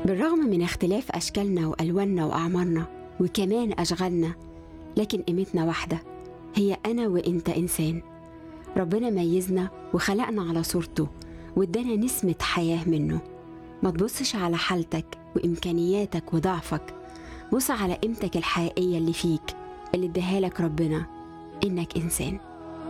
بالرغم من اختلاف أشكالنا وألواننا وأعمارنا وكمان أشغالنا لكن قيمتنا واحدة هي أنا وإنت إنسان ربنا ميزنا وخلقنا على صورته وادانا نسمة حياة منه ما تبصش على حالتك وإمكانياتك وضعفك بص على قيمتك الحقيقية اللي فيك اللي اداها لك ربنا إنك إنسان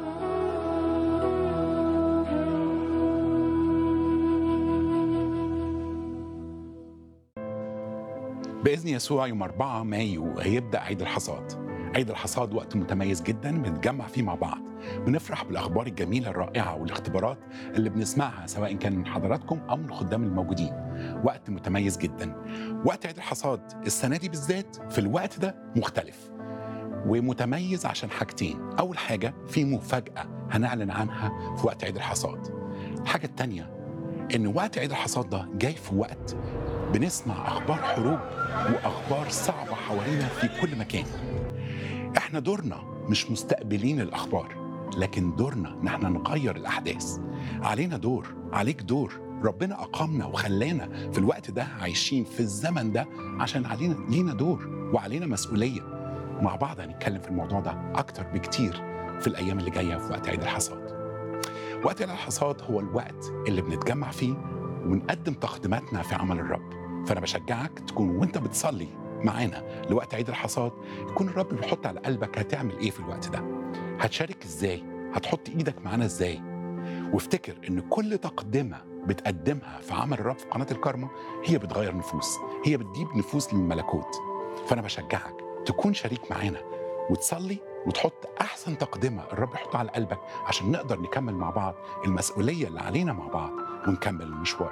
بإذن يسوع يوم 4 مايو هيبدأ عيد الحصاد عيد الحصاد وقت متميز جدا بنتجمع فيه مع بعض بنفرح بالأخبار الجميلة الرائعة والاختبارات اللي بنسمعها سواء كان من حضراتكم أو من الخدام الموجودين وقت متميز جدا وقت عيد الحصاد السنة دي بالذات في الوقت ده مختلف ومتميز عشان حاجتين أول حاجة في مفاجأة هنعلن عنها في وقت عيد الحصاد الحاجة التانية إن وقت عيد الحصاد ده جاي في وقت بنسمع أخبار حروب وأخبار صعبة حوالينا في كل مكان احنا دورنا مش مستقبلين الأخبار لكن دورنا ان احنا نغير الأحداث علينا دور عليك دور ربنا أقامنا وخلانا في الوقت ده عايشين في الزمن ده عشان علينا لينا دور وعلينا مسؤولية مع بعض هنتكلم في الموضوع ده أكتر بكتير في الأيام اللي جاية في وقت عيد الحصاد وقت عيد الحصاد هو الوقت اللي بنتجمع فيه ونقدم تقديماتنا في عمل الرب فانا بشجعك تكون وانت بتصلي معانا لوقت عيد الحصاد يكون الرب بيحط على قلبك هتعمل ايه في الوقت ده هتشارك ازاي هتحط ايدك معانا ازاي وافتكر ان كل تقدمه بتقدمها في عمل الرب في قناه الكارما هي بتغير نفوس هي بتجيب نفوس للملكوت فانا بشجعك تكون شريك معانا وتصلي وتحط احسن تقدمه الرب يحطها على قلبك عشان نقدر نكمل مع بعض المسؤوليه اللي علينا مع بعض ونكمل المشوار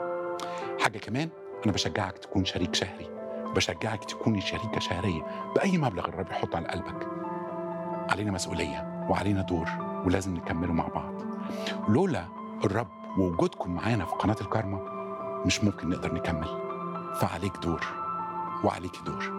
حاجه كمان انا بشجعك تكون شريك شهري بشجعك تكوني شريكه شهريه باي مبلغ الرب يحطه على قلبك علينا مسؤوليه وعلينا دور ولازم نكمله مع بعض لولا الرب ووجودكم معانا في قناه الكارما مش ممكن نقدر نكمل فعليك دور وعليك دور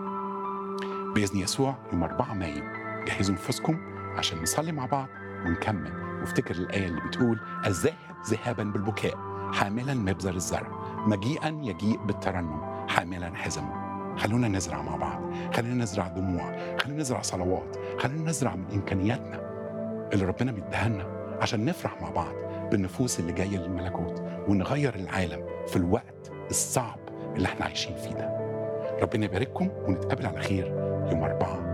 باذن يسوع يوم 4 مايو جهزوا نفوسكم عشان نصلي مع بعض ونكمل وافتكر الايه اللي بتقول الذاهب ذهابا بالبكاء حاملا مبذر الزرع مجيئا يجيء بالترنم حاملا حزمه خلونا نزرع مع بعض خلينا نزرع دموع خلينا نزرع صلوات خلينا نزرع من امكانياتنا اللي ربنا بيديها لنا عشان نفرح مع بعض بالنفوس اللي جايه للملكوت ونغير العالم في الوقت الصعب اللي احنا عايشين فيه ده ربنا يبارككم ونتقابل على خير يوم 4